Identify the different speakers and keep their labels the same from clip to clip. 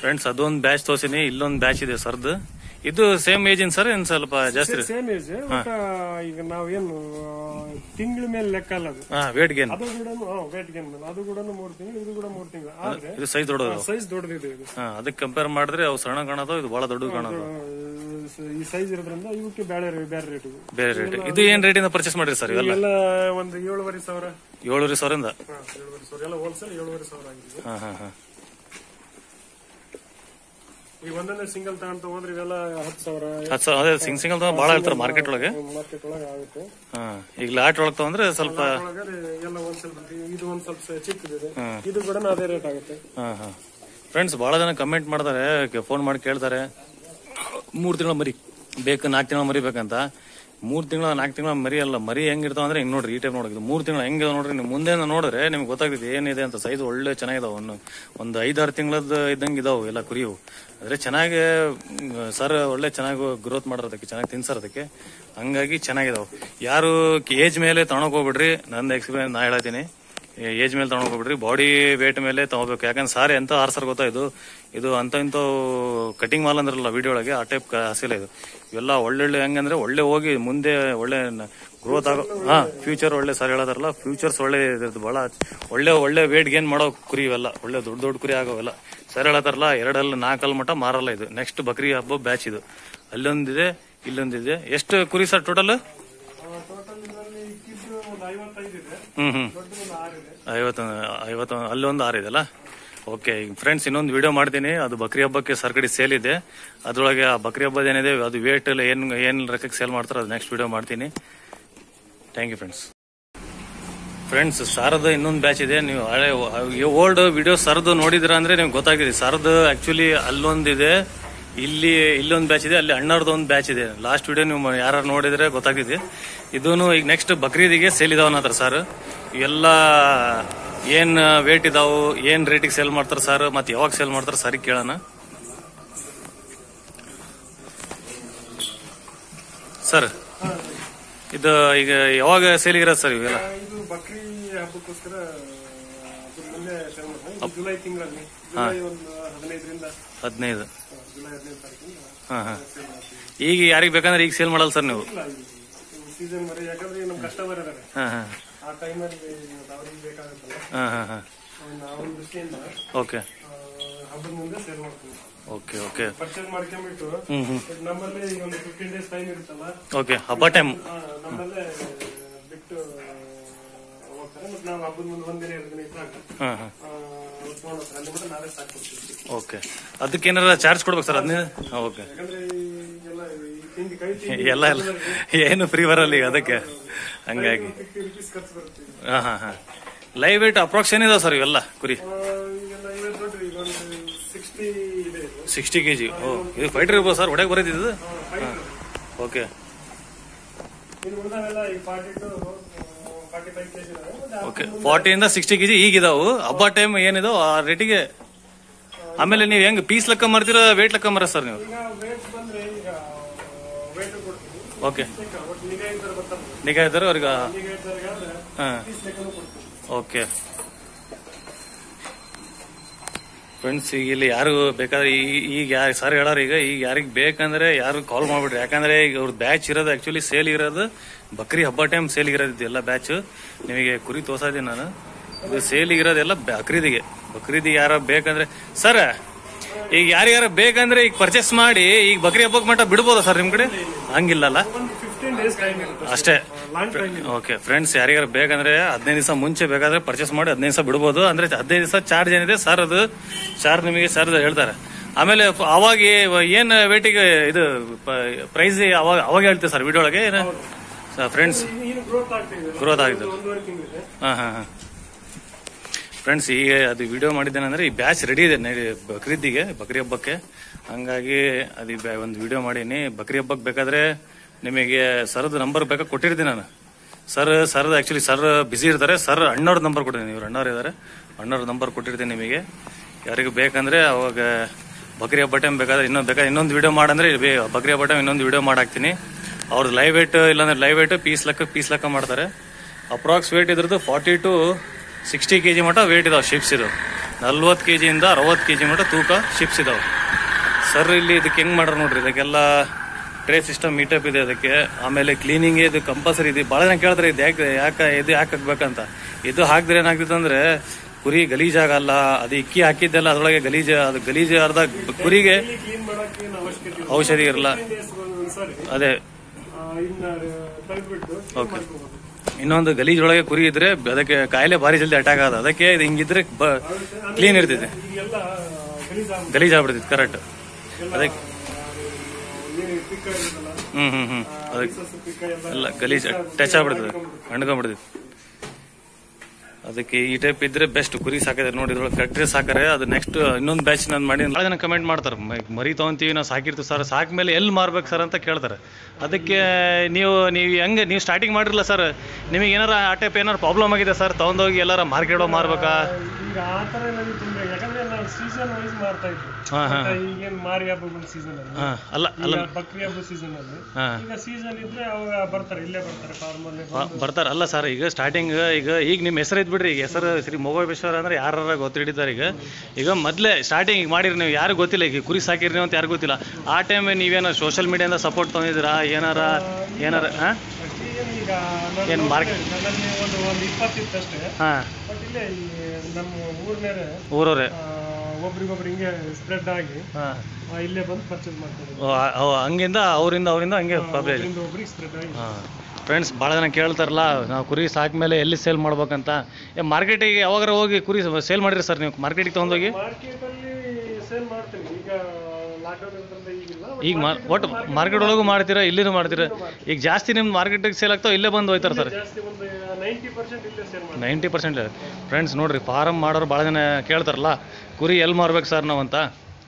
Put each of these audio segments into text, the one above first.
Speaker 1: Friends ಅದೊಂದು batch ತೋರಿಸಿನಿ ಇಲ್ಲೊಂದು batch ಇದೆ ಸರ್ದು ಇದು ಸೇಮ್ ಏಜಿನ ಸರ್ ಏನ್ ಸ್ವಲ್ಪ ಜಾಸ್ತಿ ಇದೆ
Speaker 2: ಸೇಮ್ ಏಜ್ ಬಟ್ ಈಗ ನಾವೇನು ತಿಂಗಳ ಮೇಲೆ ಲೆಕ್ಕ ಅಲ್ಲ ಅದು
Speaker 1: ಹಾ ವೇಟ್ ಗೇನ್
Speaker 2: ಅದು ಕೂಡ ವೇಟ್ ಗೇನ್ ಮೇಲೆ ಅದು ಕೂಡ ಮೂರು ತಿಂಗಳು ಇದು ಕೂಡ ಮೂರು ತಿಂಗಳು ಆದ್ರೆ
Speaker 1: ಇದು ಸೈಜ್ ದೊಡ್ಡದು
Speaker 2: ಸೈಜ್ ದೊಡ್ಡದಿದೆ ಇದು
Speaker 1: ಹಾ ಅದಕ್ಕೆ ಕಂಪೇರ್ ಮಾಡಿದ್ರೆ ಅವು ಸಣ್ಣ ಕಾಣೋದು ಇದು ಬಹಳ ದೊಡ್ಡದು ಕಾಣೋದು
Speaker 2: ಆ, ಈ ಸೈಜ್ ಇರೋದ್ರಿಂದ ಇವಕ್ಕೆ ಬೇರೆ ಬೇರೆ ರೇಟ್ ಇದು
Speaker 1: ಬೇರೆ ರೇಟ್ ಇದು ಏನ್ ರೇಟಿಂದ ಪರ್ಚೇಸ್ ಮಾಡಿರಿ ಸರ್ ಇವೆಲ್ಲ
Speaker 2: ಇವೆಲ್ಲ ಒಂದು ಏಳುವರೆ ಸಾವಿರ
Speaker 1: ಏಳೂವರೆ ಸಾವಿರದಿಂದ
Speaker 2: ಹಾ, ಏಳುವರೆ ಸಾವಿರ ಎಲ್ಲ ಹೋಲ್ಸೇಲ್ ಏಳುವರೆ ಸಾವಿರ ಆಗಿದೆ
Speaker 1: ಹಾ ಹಾ ಹಾ
Speaker 2: ಈಗ ಒಂದೊಂದೇ ಸಿಂಗಲ್ ತಗೊಂತ ಹೋದ್ರೆ ಇವೆಲ್ಲ ಹತ್ತು ಸಾವಿರ
Speaker 1: ಹತ್ತು ಸಾವಿರ ಅದೇ ಸಿಂಗ್ ಸಿಂಗಲ್ ಬಹಳ ಹೇಳ್ತಾರೆ ಮಾರ್ಕೆಟ್ ಒಳಗೆ
Speaker 2: ಮಾರ್ಕೆಟ್ ಒಳಗೆ ಆಗುತ್ತೆ
Speaker 1: ಹಾ ಈಗ ಲಾಟ್ ಒಳಗೆ ತಗೊಂಡ್ರೆ ಸ್ವಲ್ಪ
Speaker 2: ಒಳಗಡೆ ಎಲ್ಲ ಹೋಲ್ಸೇಲ್ ಬರ್ತೀವಿ ಇದು ಒಂದ್ ಸ್ವಲ್ಪ ಚಿಕ್ಕದಿದೆ ಇದು ಕೂಡ ಅದೇ ರೇಟ್ ಆಗುತ್ತೆ
Speaker 1: ಹಾ ಹಾ ಫ್ರೆಂಡ್ಸ್ ಬಹಳ ಜನ ಕಮೆಂಟ್ ಮಾಡ್ತಾರೆ ಫೋನ್ ಮಾಡಿ ಕೇಳ್ತಾರೆ ಮೂರ್ ತಿಂಗಳ ಮರಿ ಬೇಕು ನಾಲ್ಕು ತಿಂಗಳ ಮರಿ ಬೇಕಂತ ಮೂರ್ ತಿಂಗಳ ನಾಲ್ಕು ತಿಂಗಳ ಮರಿ ಅಲ್ಲ ಮರಿ ಹೆಂಗಿರ್ತಾವ ಅಂದ್ರೆ ಹಿಂಗ್ ನೋಡ್ರಿ ಈ ಟೈಪ್ ನೋಡಿದ್ರು ಮೂರ್ ತಿಂಗಳ ಹೆಂಗಿದೆ ನೋಡ್ರಿ ನೀವು ಮುಂದೆ ನೋಡಿದ್ರೆ ನಿಮ್ಗೆ ಗೊತ್ತಾಗ್ತದೆ ಏನಿದೆ ಅಂತ ಸೈಜ್ ಒಳ್ಳೆ ಚೆನ್ನಾಗಿದಾವ ಒಂದು ಒಂದು ಐದಾರು ತಿಂಗಳದ ಇದ್ದಂಗೆ ಇದಾವು ಎಲ್ಲ ಕುರಿಯವು ಆದ್ರೆ ಚೆನ್ನಾಗಿ ಸರ್ ಒಳ್ಳೆ ಚೆನ್ನಾಗಿ ಗ್ರೋತ್ ಮಾಡೋದಕ್ಕೆ ಚೆನ್ನಾಗಿ ತಿನ್ಸರೋದಕ್ಕೆ ಹಂಗಾಗಿ ಚೆನ್ನಾಗಿದಾವು ಯಾರು ಏಜ್ ಮೇಲೆ ತಗೊಳಕ್ ಹೋಗ್ಬಿಡ್ರಿ ನಂದು ಎಕ್ಸ್ಪೀರಿಯನ್ಸ್ ನಾ ಹೇಳ್ತೀನಿ ಏಜ್ ಮೇಲೆ ತಗೊಂಡ್ ಹೋಗ್ಬಿಡ್ರಿ ಬಾಡಿ ವೇಟ್ ಮೇಲೆ ತಗೋಬೇಕು ಯಾಕಂದ್ರೆ ಸಾರಿ ಎಂತ ಆರ್ಸರ್ ಗೊತ್ತಾ ಇದು ಇದು ಅಂತ ಇಂತ ಕಟಿಂಗ್ ಮಾಲ್ ಅಂದ್ರಲ್ಲ ವಿಡಿಯೋ ಒಳಗೆ ಆ ಟೈಪ್ ಹಸಿಲ್ಲ ಇದು ಇವೆಲ್ಲ ಒಳ್ಳೊಳ್ಳೆ ಹೆಂಗಂದ್ರೆ ಒಳ್ಳೆ ಹೋಗಿ ಮುಂದೆ ಒಳ್ಳೆ ಗ್ರೋತ್ ಆಗೋ ಹಾ ಫ್ಯೂಚರ್ ಒಳ್ಳೆ ಸರ್ ಹೇಳೋದಾರಲ್ಲ ಫ್ಯೂಚರ್ಸ್ ಒಳ್ಳೆ ಇದ್ರದ್ದು ಬಹಳ ಒಳ್ಳೆ ಒಳ್ಳೆ ವೇಟ್ ಗೇನ್ ಮಾಡೋ ಕುರಿ ಇವೆಲ್ಲ ಒಳ್ಳೆ ದೊಡ್ಡ ದೊಡ್ಡ ಕುರಿ ಆಗೋವೆಲ್ಲ ಸರ್ ಹೇಳತ್ತಾರಲ್ಲ ಎರಡಲ್ಲ ನಾಲ್ಕಲ್ ಮಟ್ಟ ಮಾರಲ್ಲ ಇದು ನೆಕ್ಸ್ಟ್ ಬಕ್ರಿ ಹಬ್ಬ ಬ್ಯಾಚ್ ಇದು ಅಲ್ಲೊಂದಿದೆ ಇಲ್ಲೊಂದಿದೆ ಎಷ್ಟು ಕುರಿ ಸರ್ ಟೋಟಲ್
Speaker 2: ಟೋಟಲ್ ಇದರಲ್ಲಿ ಇಕ್ಕಿದ್ದು ಒಂದು ಐವತ್ತೈದು ಇದೆ
Speaker 1: ಹ್ಮ್ ಹ್ಮ್
Speaker 2: ದೊಡ್ಡದು ಒಂದು ಆರು ಇದೆ
Speaker 1: ಐವತ್ತು ಐವತ್ತು ಅಲ್ಲೊಂದು ಆರು ಇದೆಲ್ಲ ಓಕೆ ಫ್ರೆಂಡ್ಸ್ ಇನ್ನೊಂದು ವಿಡಿಯೋ ಮಾಡ್ತೀನಿ ಅದು ಬಕ್ರಿ ಹಬ್ಬಕ್ಕೆ ಸರ್ಕಡಿ ಸೇಲ್ ಇದೆ ಅದ್ರೊಳಗೆ ಆ ಬಕ್ರಿ ಹಬ್ಬದ ಏನಿದೆ ಅದು ವೇಟ್ ಎಲ್ಲ ಏನ್ ಏನ್ ಲೆಕ್ಕಕ್ಕೆ ಸೇಲ್ ಮಾಡ್ತಾರೋ ಅದು ನೆಕ್ಸ್ಟ್ ವಿಡಿಯೋ ಮಾಡ್ತೀನಿ ಥ್ಯಾಂಕ್ ಯು ಫ್ರೆಂಡ್ಸ್ ಫ್ರೆಂಡ್ಸ್ ಸಾರದ ಇನ್ನೊಂದು ಬ್ಯಾಚ್ ಇದೆ ನೀವು ಹಳೆ ಓಲ್ಡ್ ವಿಡಿಯೋ ಸರ್ದು ನೋಡಿದ್ರ ಅಂದ್ರೆ ನಿಮ್ಗೆ ಗೊತ್ತಾಗಿದೆ ಸರ್ದು ಆಕ್ಚುಲಿ ಅಲ್ಲೊಂದಿದೆ ಇಲ್ಲಿ ಇಲ್ಲೊಂದು ಬ್ಯಾಚ್ ಇದೆ ಅಲ್ಲಿ ಅಣ್ಣವ್ರದ್ದು ಒಂದು ಬ್ಯಾಚ್ ಇದೆ ಲಾಸ್ಟ್ ವಿಡಿಯೋ ನೀವು ಯಾರು ನೋಡಿದ್ರೆ ಗೊತ್ತಾಗಿದೆ ಇದೂನು ಈಗ ನೆಕ್ಸ್ಟ್ ಬಕ್ರೀದಿಗೆ ಸೇಲ್ ಇದಾವ ಹತ್ರ ಸರ್ ಇವೆಲ್ಲ ಏನ್ ವೇಟ್ ಇದಾವು ಏನ್ ರೇಟಿಗೆ ಸೇಲ್ ಮಾಡ್ತಾರೆ ಸರ್ ಮತ್ತೆ ಯಾವಾಗ ಸೇಲ್ ಮಾಡ್ತಾರೆ ಸರಿ ಕೇಳೋಣ ಸರ್ ಇದು ಈಗ ಯಾವಾಗ ಸೇಲ್ ಇರೋದು ಸರ್ ಇವೆಲ್ಲ
Speaker 2: ಇದು ಬಕ್ರಿ ಹಬ್ಬಕ್ಕೋಸ್ಕರ ಅದ್ರ ಮುಂದೆ ಶುರು ಮಾಡ್ತಾರೆ. ಇದು ಜುಲೈ ತಿಂಗಳಲ್ಲಿ ಜುಲೈ ಒಂದು ಹದಿನೈದರಿಂದ
Speaker 1: ಹದಿನೈದು
Speaker 2: ಜುಲೈ ಹದಿನೈದು ತಾರೀಕಿಂದ
Speaker 1: ಹಾ ಹಾ ಈಗ ಯಾರಿಗೆ ಬೇಕಂದ್ರೆ ಈಗ ಸೇಲ್ ಮಾಡಲ್ಲ ಸರ್ ನೀವು
Speaker 2: ಇಲ್ಲ ಇದು ಸೀಸನ್ ಮರಿ ಯಾಕಂದ್ರೆ ನಮ್ಮ ಕಸ್ಟಮರ್ ಇದಾರೆ
Speaker 1: ಹಾ ಹಾ
Speaker 2: ಆ ಟೈಮಲ್ಲಿ ಅವ್ರಿಗೆ ಬೇಕಾಗುತ್ತಲ್ಲ
Speaker 1: ಹಾ ಹಾ ಹಾ
Speaker 2: ಅವ್ನ ಅವ್ನ ದೃಷ್ಟಿಯಿಂದ
Speaker 1: ಓಕೆ
Speaker 2: ಆ, ಹಬ್ಬದ ಮುಂದೆ ಸೇಲ್ ಮಾಡ್ತೀವಿ
Speaker 1: ಓಕೆ ಓಕೆ
Speaker 2: ಪರ್ಚೇಸ್ ಮಾಡ್ಕೊಂಡ್ಬಿಟ್ಟು
Speaker 1: ಹ್ಮ್ ಹ್ಮ್
Speaker 2: ಈಗ ನಮ್ಮಲ್ಲಿ ಈಗ ಒಂದು ಫಿಫ್ಟೀನ್ ಡೇಸ್ ಟೈಮ್ ಇರುತ್ತಲ್ಲ
Speaker 1: ಓಕೆ ಹಬ್ಬ ಟೈಮ್
Speaker 2: ಆ, ನಮ್ಮಲ್ಲೇ ಬಿಟ್ಟು ಹೋಗ್ತಾರೆ ಮತ್ತೆ ನಾವು ಹಬ್ಬದ ಮುಂದೆ ಒಂದಿನ ಎರಡು ದಿನ ಇದ್ದಾಗ
Speaker 1: ಹಾ ಹಾ
Speaker 2: ನೋಡ್ತಾರೆ ಅಲ್ಲಿ ಮಟ್ಟ ನಾವೇ ಸ್ಟಾಕ್ ಕೊಡ್ತೀವಿ
Speaker 1: ಓಕೆ ಅದಕ್ಕೆ ಏನಾರ ಚಾರ್ಜ್ ಕೊಡ್ಬೇಕು ಸರ್ ಅದನ್ನ ಓಕೆ
Speaker 2: ಯಾಕಂದ್ರೆ ಈಗೆಲ್ಲ ಈ ತಿಂಡಿ ಕೈ ತಿಂಡಿ
Speaker 1: ಎಲ್ಲ ಎಲ್ಲ ಏನು ಫ್ರೀ ಬರಲ್ಲ ಈಗ ಅದಕ್ಕೆ ಹಂಗಾಗಿ
Speaker 2: ಫಿಫ್ಟಿ ರುಪೀಸ್ ಖರ್ಚು ಬರುತ್ತೆ
Speaker 1: ಹಾ ಹಾ ಹಾ ಲೈವ್ ವೇಟ್ ಅಪ್ರಾಕ್ಸ್ ಏನಿದಾವ ಸರ್ ಇವೆಲ್ಲ ಕುರಿ
Speaker 2: ಆ, ಈಗೆಲ್ಲ ಇವತ್ತು ನೋಡ್ರಿ ಈಗ ಒಂದು ಸಿಕ್ಸ್ಟಿ ಇದೆ ಇದು
Speaker 1: ಸಿಕ್ಸ್ಟಿ ಕೆ ಜಿ ಓ ಇದು ಫೈಟರ್ ಇರ್ಬೋದು ಸರ್ ಒಡೆಗೆ ಬರೋದಿದ್ದು ಓಕೆ
Speaker 2: ಇನ್ನು ಉಳಿದವೆಲ್ಲ ಈ forty two forty five KG ಇದಾವೆ
Speaker 1: ಓಕೆ ಫಾರ್ಟಿಯಿಂದ ಸಿಕ್ಸ್ಟಿ ಕೆಜಿ ಈಗಿದಾವು ಹಬ್ಬ ಟೈಮ್ ಏನಿದಾವ ಆ ರೇಟಿಗೆ ಆಮೇಲೆ ನೀವು ಹೆಂಗ್ ಪೀಸ್ ಲೆಕ್ಕ ಮಾಡ್ತೀರಾ ವೇಟ್ ಲೆಕ್ಕ ಮಾರ ಸರ್ ನೀವು
Speaker 2: ಈಗ ವೇಟ್ ಬಂದ್ರೆ ಈಗ ವೇಟ್ ಕೊಡ್ತೀವಿ
Speaker 1: ಓಕೆ
Speaker 2: ಒಟ್ಟು ನಿಗಾ ಇದ್ದಾರೆ ಬರ್ತಾರೆ
Speaker 1: ನಿಗಾ ಇದ್ದಾರೆ ಅವ್ರಿಗೆ
Speaker 2: ನಿಗಾ ಇದ್ದವ್ರಿಗೆ ಆದ್ರೆ
Speaker 1: ಹಾ
Speaker 2: ಪೀಸ್ ಲೆಕ್ಕನೂ ಕೊಡ್ತೀವಿ
Speaker 1: ಓಕೆ ಫ್ರೆಂಡ್ಸ್ ಈಗ ಇಲ್ಲಿ ಯಾರು ಬೇಕಾದ್ರೆ ಈ- ಈಗ ಯಾರು ಸರ್ ಹೇಳಾರ ಈಗ ಈಗ ಯಾರಿಗೆ ಬೇಕಂದ್ರೆ ಯಾರು ಕಾಲ್ ಮಾಡ್ಬಿಡ್ರಿ ಯಾಕಂದ್ರೆ ಈಗ ಅವ್ರ ಬ್ಯಾಚ್ ಇರೋದು ಆಕ್ಚುಲಿ ಸೇಲ್ ಇರೋದು ಬಕ್ರಿ ಹಬ್ಬ ಟೈಮ್ ಸೇಲ್ ಇರೋದು ಎಲ್ಲ ಬ್ಯಾಚ್ ನಿಮಗೆ ಕುರಿ ತೋರ್ಸೋದೀನಿ ನಾನು ಇದು ಸೇಲ್ ಇರೋದೆಲ್ಲ ಬಕ್ರೀದಿಗೆ ಬಕ್ರೀದಿಗೆ ಯಾರ ಬೇಕಂದ್ರೆ ಸರ್ ಈಗ ಯಾರ್ಯಾರ ಬೇಕಂದ್ರೆ ಈಗ ಪರ್ಚೇಸ್ ಮಾಡಿ ಈಗ ಬಕ್ರಿ ಹಬ್ಬಕ್ಕೆ ಮಟ್ಟ ಬಿಡ್ಬೋದಾ ಸರ್ ನಿಮ್ ಕಡೆ ಹಂಗಿಲ್ಲಲ್ಲ
Speaker 2: ಒಂದು ಫಿಫ್ಟೀನ್ ಡೇಸ್ ಟೈಮ್ ಇರುತ್ತೆ
Speaker 1: ಅಷ್ಟೇ
Speaker 2: ಲಾಂಗ್ ಟೈಮ್
Speaker 1: ಓಕೆ ಫ್ರೆಂಡ್ಸ್ ಯಾರಿಗಾರ ಬೇಕಂದ್ರೆ ಹದಿನೈದು ದಿವಸ ಮುಂಚೆ ಬೇಕಾದ್ರೆ ಪರ್ಚೇಸ್ ಮಾಡಿ ಹದಿನೈದು ದಿವಸ ಬಿಡ್ಬೋದು ಅಂದ್ರೆ ಹದಿನೈದು ದಿವಸ ಚಾರ್ಜ್ ಏನಿದೆ ಸರ್ ಅದು ಚಾರ್ಜ್ ನಿಮಗೆ ಸರ್ ಹೇಳ್ತಾರೆ ಆಮೇಲೆ ಫ- ಅವಾಗ ಏ- ಏನ್ ವೇಟಿಗೆ ಇದು ಪ್ರೈಸ್ ಅವಾಗ ಅವಾಗ ಹೇಳ್ತೀವಿ ಸರ್ ವಿಡಿಯೋ ಒಳಗೆ ಫ್ರೆಂಡ್ಸ್
Speaker 2: ಈಗ ಗ್ರೋತ್ ಆಗ್ತಿದೆ
Speaker 1: ಗ್ರೋತ್ ಆಗಿದೆ
Speaker 2: ಒಂದೂವರೆ ತಿಂಗಳಿದೆ
Speaker 1: ಹಾ ಹಾ ಹಾ ಫ್ರೆಂಡ್ಸ್ ಈಗ ಅದು ವಿಡಿಯೋ ಮಾಡಿದ್ದೇನೆಂದ್ರೆ ಈ ಬ್ಯಾಚ್ ರೆಡಿ ಇದೆ ನಡಿ- ಬಕ್ರೀದಿಗೆ ಬಕ್ರಿ ಹಬ್ಬಕ್ಕೆ ಹಂಗಾಗಿ ಅದು ಈ ಬ್ಯಾ- ಒಂದು ವಿಡಿಯೋ ಮಾಡೀನಿ ಬಕ್ರಿ ಹಬ್ಬಕ್ಕೆ ಬೇಕಾದ್ರೆ ನಿಮಗೆ ಸರ್ದು ನಂಬರ್ ಬೇಕಾ ಕೊಟ್ಟಿರ್ತೀನಿ ನಾನು ಸರ್ ಸರ್ದು ಆಕ್ಚುಲಿ ಸರ್ ಬಿಸಿ ಇರ್ತಾರೆ ಸರ್ ಅಣ್ಣವ್ರ ನಂಬರ್ ಕೊಟ್ಟಿದ್ದೀನಿ ಇವ್ರು ಅಣ್ಣವ್ರು ಇದ್ದಾರೆ ಅಣ್ಣವ್ರ ನಂಬರ್ ಕೊಟ್ಟಿರ್ತೀನಿ ನಿಮಗೆ ಯಾರಿಗೂ ಬೇಕಂದ್ರೆ ಅವಾಗ ಬಕ್ರಿ ಹಬ್ಬ ಟೈಮ್ ಬೇಕಾದ್ರೆ ಇನ್ನೊಂದು ಬೇಕಾದ್ರೆ ಇನ್ನೊಂದು ವಿಡಿಯೋ ಮಾಡಂದ್ರೆ ಇಲ್ಲಿ ಬೇ- ಬಕ್ರಿ ಹಬ್ಬ ಟೈಮ್ ಇನ್ನೊಂದು ವಿಡಿಯೋ ಮಾಡಾಕ್ತೀನಿ ಅವ್ರದ್ದು ಲೈವ್ ವೇಟ್ ಇಲ್ಲಾಂದ್ರೆ ಲೈವ್ ವೇಟ್ ಪೀಸ್ ಲೆಕ್ಕ ಪೀಸ್ ಲೆಕ್ಕ ಮಾಡ್ತಾರೆ ಅಪ್ರಾಕ್ಸ್ ವೇಟ್ ಇದ್ರದ್ದು forty to sixty K G ಮಟ್ಟ ವೇಟ್ ಇದಾವೆ ಶಿಪ್ಸ್ ಇದು ನಲ್ವತ್ತು ಕೆ ಜಿಯಿಂದ ಅರವತ್ತು ಕೆ ಜಿ ಮಟ್ಟ ತೂಕ ಶಿಪ್ಸ್ ಇದಾವೆ ಸರ್ ಇಲ್ಲಿ ಇದಕ್ಕೆ ಹೆಂಗ್ ಮಾಡ್ರ ನೋಡ್ರಿ ಇದಕ್ಕೆಲ್ಲ ಟ್ರೇ ಸಿಸ್ಟಮ್ ಮೀಟಪ್ ಇದೆ ಅದಕ್ಕೆ ಆಮೇಲೆ ಕ್ಲೀನಿಂಗ್ ಇದು ಕಂಪಲ್ಸರಿ ಇದೆ ಭಾಳ ಜನ ಕೇಳ್ತಾರೆ ಇದು ಯಾಕೆ ಯಾಕೆ ಇದು ಯಾಕೆ ಹಾಕ್ಬೇಕಂತ ಇದು ಹಾಕಿದ್ರೆ ಏನಾಗ್ತದೆ ಅಂದ್ರೆ ಕುರಿ ಗಲೀಜಾಗಲ್ಲ ಅದು ಇಕ್ಕಿ ಹಾಕಿದ್ದೆಲ್ಲ ಅದರೊಳಗೆ ಗಲೀಜ್ ಅದು ಗಲೀಜ್ ಅರ್ಧ ಕುರಿಗೆ
Speaker 2: ಕ್ಲೀನ್ ಮಾಡಕ್ಕೆ ಏನು ಅವಶ್ಯಕತೆ ಇಲ್ಲ
Speaker 1: ಔಷಧಿ ಇರಲ್ಲ
Speaker 2: ಡೇಸ್ ಒಂದ್ಸರಿ
Speaker 1: ಅದೇ
Speaker 2: ಆ, ಇನ್ನ ತೆಗೆದ್ಬಿಟ್ಟು ಮಾಡ್ಕೋಬಹುದು
Speaker 1: ಇನ್ನೊಂದು ಗಲೀಜೊಳಗೆ ಕುರಿ ಇದ್ರೆ ಅದಕ್ಕೆ ಕಾಯಿಲೆ ಭಾರಿ ಜಲ್ದಿ ಅಟ್ಯಾಕ್ ಆದ ಅದಕ್ಕೆ ಇದು ಹಿಂಗಿದ್ರೆ ಕ್ಲೀನ್ ಇರ್ತಿದೆ
Speaker 2: ಈಗೆಲ್ಲ ಗಲೀಜ್
Speaker 1: ಗಲೀಜ್ ಆಗ್ಬಿಡ್ತಿತ್ತು ಕರೆಕ್ಟ್ ಅದಕ್ಕೆ
Speaker 2: ಏನು ಪಿಕ್ಕ ಇರುತ್ತಲ್ಲ
Speaker 1: ಹ್ಮ್ ಹ್ಮ್ ಹ್ಮ್ ಅದಕ್ಕೆ
Speaker 2: ಪೀಸಸ್ ಪಿಕ್ಕ ಎಲ್ಲ
Speaker 1: ಎಲ್ಲ ಗಲೀಜ್ ಟಚ್ ಆಗ್ಬಿಡ್ತದೆ ಅಂಡ್ಕೊಂಡ್ಬಿಡ್ತದೆ ಅದಕ್ಕೆ ಈ ಟೈಪ್ ಇದ್ರೆ ಬೆಸ್ಟ್ ಕುರಿ ಸಾಕಿದ್ರೆ ನೋಡಿ ಇದ್ರೊಳಗೆ ಕಟ್ರೆ ಸಾಕರೆ ಅದು ನೆಕ್ಸ್ಟ್ ಇನ್ನೊಂದು ಬ್ಯಾಚ್ ನಾನು ಮಾಡಿ ಭಾಳ ಜನ ಕಮೆಂಟ್ ಮಾಡ್ತಾರೆ ಮ- ಮರಿ ತಗೊಂತೀವಿ ನಾವು ಸಾಕಿರ್ತೀವಿ ಸರ್ ಸಾಕ್ಮೇಲೆ ಎಲ್ಲಿ ಮಾರ್ಬೇಕು ಸರ್ ಅಂತ ಕೇಳ್ತಾರೆ ಅದಕ್ಕೆ ನೀವು ನೀವು ಹೆಂಗೆ ನೀವು ಸ್ಟಾರ್ಟಿಂಗ್ ಮಾಡಿರಲ್ಲ ಸರ್ ನಿಮಗೆ ಏನಾರ ಆ ಟೈಪ್ ಏನಾರು ಪ್ರಾಬ್ಲಮ್ ಆಗಿದೆ ಸರ್ ತಗೊಂಡೋಗಿ ಎಲ್ಲಾರ ಮಾರ್ಕೆಟ್ ಮಾರ್ಬೇಕಾ
Speaker 2: ಈಗ ಆ ತರ ನನಗೆ ತುಂಬ ಯಾಕಂದ್ರೆ ನಾವು ಸೀಸನ್ ವೈಸ್ ಮಾಡ್ತಾ ಇದ್ವಿ
Speaker 1: ಹಾ ಹಾ
Speaker 2: ಮತ್ತೆ ಈಗೇನ್ ಮಾರಿ ಹಬ್ಬಗಳ ಸೀಸನ್ ಅಲ್ಲಿ
Speaker 1: ಹಾ ಅಲ್ಲ ಅಲ್ಲ
Speaker 2: ಈಗ ಬಕ್ರಿ ಹಬ್ಬ ಸೀಸನ್ ಅಲ್ಲಿ
Speaker 1: ಹಾ
Speaker 2: ಈಗ ಸೀಸನ್ ಇದ್ರೆ ಅವಾಗ ಬರ್ತಾರೆ ಇಲ್ಲೇ ಬರ್ತಾರೆ ಫಾರ್ಮ್ ಅಲ್ಲಿ
Speaker 1: ಬ- ಬರ್ತಾರ ಅಲ್ಲ ಸರ್ ಈಗ ಸ್ಟಾರ್ಟಿಂಗ್ ಈಗ ಈಗ ನಿಮ್ಮ ಹೆಸರು ಇದ್ಬಿಡ್ರಿ ಈಗ ಹೆಸರು ಶ್ರೀ ಮೊಗೋಬೇಶ್ವರ ಅಂದ್ರೆ ಯಾರ ಗೊತ್ತಿಡಿದ್ದಾರೆ ಈಗ ಈಗ ಮೊದಲೇ ಸ್ಟಾರ್ಟಿಂಗ್ ಈಗ ಮಾಡಿರಿ ನೀವು ಯಾರು ಗೊತ್ತಿಲ್ಲ ಈಗ ಕುರಿ ಸಾಕಿರಿ ನೀವು ಅಂತ ಯಾರು ಗೊತ್ತಿಲ್ಲ ಆ ಟೈಮ್ ನೀವೇನೋ ಸೋಷಿಯಲ್ ಮೀಡಿಯಾದಿಂದ ಸಪೋರ್ಟ್ ತೊಗೊಂಡಿದ್ದೀರಾ ಏನಾರ ಏನಾರ ಹಾಂ
Speaker 2: ಏನ್ ಈಗ ನಾನು
Speaker 1: ಏನ್ market-
Speaker 2: ನನ್ನಲ್ಲಿ ಒಂದು ಒಂದು ಇಪ್ಪತ್ತಿತ್ತು ಅಷ್ಟೇ
Speaker 1: ಹಾಂ
Speaker 2: ಬಟ್ ಇಲ್ಲೇ ಈ ನಮ್ಮ ಊರ್ನೇರೆ
Speaker 1: ಊರವ್ರೆ
Speaker 2: ಆ, ಒಬ್ರಿಗೊಬ್ರು ಹಿಂಗೆ ಸ್ಪ್ರೆಡ್ ಆಗಿ
Speaker 1: ಹಾಂ
Speaker 2: ಆ, ಇಲ್ಲೇ ಬಂದು ಪರ್ಚೇಸ್ ಮಾಡ್ತಾರೆ
Speaker 1: ಹಂಗಿಂದ ಅವರಿಂದ ಅವರಿಂದ ಹಂಗೆ ಪಬ್ಲಿಕ್
Speaker 2: ಒಬ್ರಿಂದ ಒಬ್ರಿಗೆ ಸ್ಪ್ರೆಡ್ ಆಗಿ
Speaker 1: ಹಾಂ ಫ್ರೆಂಡ್ಸ್ ಭಾಳ ಜನ ಕೇಳ್ತಾರಲ್ಲ ನಾವು ಕುರಿ ಸಾಕ್ಮೇಲೆ ಎಲ್ಲಿ ಸೇಲ್ ಮಾಡ್ಬೇಕಂತ ಏ ಮಾರ್ಕೆಟಿಗೆ ಯಾವಾಗಾರ ಹೋಗಿ ಕುರಿ ಸೇಲ್ ಮಾಡಿರಿ ಸರ್ ನೀವು ಮಾರ್ಕೆಟಿಗೆ ತೊಗೊಂಡೋಗಿ
Speaker 2: ಮಾರ್ಕೆಟ್ ಅಲ್ಲಿ ಸೇಲ್ ಮಾಡ್ತೀನಿ ಈಗ ಲಾಕ್ಡೌನ್ ಇರೋದ್ರಿಂದ ಈಗಿಲ್ಲ but
Speaker 1: ಈಗ ಮಾ ಒಟ್ಟು ಮಾರ್ಕೆಟ್ ಒಳಗೂ ಮಾಡ್ತೀರಾ ಇಲ್ಲಿನೂ ಮಾಡ್ತೀರಾ ಈಗ ಜಾಸ್ತಿ ನಿಮ್ದು ಮಾರ್ಕೆಟಿಗೆ ಸೇಲ್ ಆಗ್ತಾವೆ ಇಲ್ಲೇ ಬಂದು ಹೋಯ್ತಾರೆ ಸರ್
Speaker 2: ಜಾಸ್ತಿ ಒಂದು ನೈಂಟಿ ಪರ್ಸೆಂಟ್ ಇಲ್ಲೇ ಸೇಲ್ ಮಾಡ್ತೀನಿ
Speaker 1: ನೈಂಟಿ ಪರ್ಸೆಂಟ್ ಫ್ರೆಂಡ್ಸ್ ನೋಡ್ರಿ ಫಾರಮ್ ಮಾಡೋರು ಭಾಳ ಜನ ಕೇಳ್ತಾರಲ್ಲ ಕುರಿ ಎಲ್ಲಿ ಮಾರ್ಬೇಕು ಸರ್ ನಾವು ಅಂತ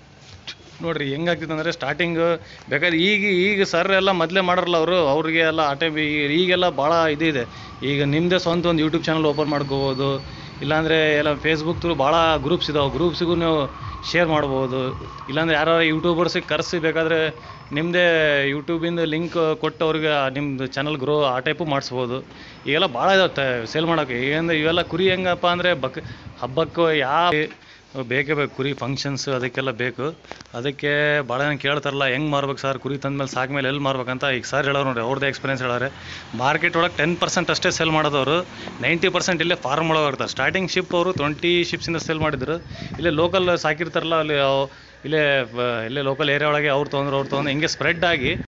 Speaker 1: ನೋಡ್ರಿ ಹೆಂಗಾಗ್ತಿತ್ತು ಅಂದರೆ ಸ್ಟಾರ್ಟಿಂಗ್ ಬೇಕಾದ್ರೆ ಈಗ ಈಗ ಸರ್ ಎಲ್ಲ ಮೊದಲೇ ಮಾಡಾರಲ್ಲ ಅವರು ಅವ್ರಿಗೆ ಎಲ್ಲ ಆ ಟೈಮ್ ಈಗೆಲ್ಲ ಭಾಳ ಇದು ಇದೆ ಈಗ ನಿಮ್ಮದೇ ಸ್ವಂತ ಒಂದು ಯೂಟ್ಯೂಬ್ ಚಾನಲ್ ಓಪನ್ ಮಾಡ್ಕೋಬೋದು ಇಲ್ಲಾಂದರೆ ಎಲ್ಲ ಫೇಸ್ಬುಕ್ ಥ್ರೂ ಭಾಳ ಗ್ರೂಪ್ಸ್ ಇದಾವೆ ಗ್ರೂಪ್ಸಿಗೂ ನೀವು ಶೇರ್ ಮಾಡ್ಬೋದು ಇಲ್ಲಾಂದ್ರೆ ಯಾರು ಯೂಟ್ಯೂಬರ್ಸಿಗೆ ಕರೆಸಿ ಬೇಕಾದರೆ ನಿಮ್ಮದೇ ಯೂಟ್ಯೂಬಿಂದ ಲಿಂಕ್ ಕೊಟ್ಟು ಅವ್ರಿಗೆ ನಿಮ್ಮದು ಚಾನಲ್ ಗ್ರೋ ಆ ಟೈಪು ಮಾಡಿಸ್ಬೋದು ಇವೆಲ್ಲ ಭಾಳ ಇದಾವೆ ಸೇಲ್ ಮಾಡೋಕ್ಕೆ ಏನಂದ್ರೆ ಇವೆಲ್ಲ ಕುರಿ ಹೆಂಗಪ್ಪ ಅಂದರೆ ಬಕ್ ಹಬ್ಬಕ್ಕೆ ಯಾವ ಬೇಕೇ ಬೇಕು ಕುರಿ ಫಂಕ್ಷನ್ಸ್ ಅದಕ್ಕೆಲ್ಲ ಬೇಕು ಅದಕ್ಕೆ ಭಾಳ ಜನ ಕೇಳ್ತಾರಲ್ಲ ಹೆಂಗೆ ಮಾರ್ಬೇಕು ಸರ್ ಕುರಿ ತಂದ್ಮೇಲೆ ಸಾಕ್ಮೇಲೆ ಎಲ್ಲಿ ಮಾರ್ಬೇಕಂತ ಈಗ ಸರ್ ಹೇಳೋರು ನೋಡಿ ಅವ್ರದ್ದು ಎಕ್ಸ್ಪೀರಿಯನ್ಸ್ ಹೇಳೋರೆ ಮಾರ್ಕೆಟ್ ಒಳಗೆ ಟೆನ್ ಪರ್ಸೆಂಟ್ ಅಷ್ಟೇ ಸೇಲ್ ಮಾಡೋದವರು ನೈಂಟಿ ಪರ್ಸೆಂಟ್ ಇಲ್ಲೇ ಫಾರ್ಮ್ ಒಳಗೆ ಇರ್ತಾರೆ ಸ್ಟಾರ್ಟಿಂಗ್ ಶಿಪ್ ಅವರು ಟ್ವೆಂಟಿ ಶಿಪ್ಸಿಂದ ಸೇಲ್ ಮಾಡಿದ್ರು ಇಲ್ಲೇ ಲೋಕಲ್ ಸಾಕಿರ್ತಾರಲ್ಲ ಅಲ್ಲಿ ಅವ್- ಇಲ್ಲೇ ಬ- ಇಲ್ಲೇ ಲೋಕಲ್ ಏರಿಯಾ ಒಳಗೆ ಅವ್ರು ತೊಗೊಂಡ್ರು ಅವ್ರು ತೊಗೊಂಡು ಹಿಂಗೆ ಸ್ಪ್ರೆಡ್ ಆಗಿ